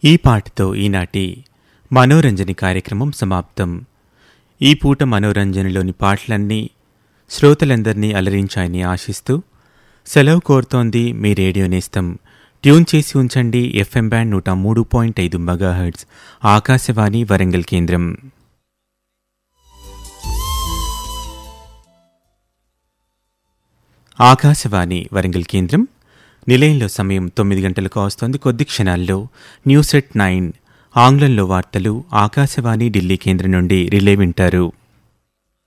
ఈ పాటతో ఈనాటి మనోరంజని కార్యక్రమం సమాప్తం ఈ పూట మనోరంజనలోని పాటలన్నీ శ్రోతలందరినీ అలరించాయని ఆశిస్తూ సెలవు కోరుతోంది మీ రేడియో నేస్తం ట్యూన్ చేసి ఉంచండి ఎఫ్ఎం బ్యాండ్ నూట మూడు పాయింట్ ఐదు మెగాహెర్ట్జ్ ఆకాశవాణి వరంగల్ కేంద్రం ఆకాశవాణి వరంగల్ కేంద్రం నిలయంలో సమయం తొమ్మిది గంటలకు వస్తోంది కొద్ది క్షణాల్లో న్యూస్ ఎట్ నైన్ ఆంగ్లంలో వార్తలు ఆకాశవాణి ఢిల్లీ కేంద్రం నుండి రిలే వింటారు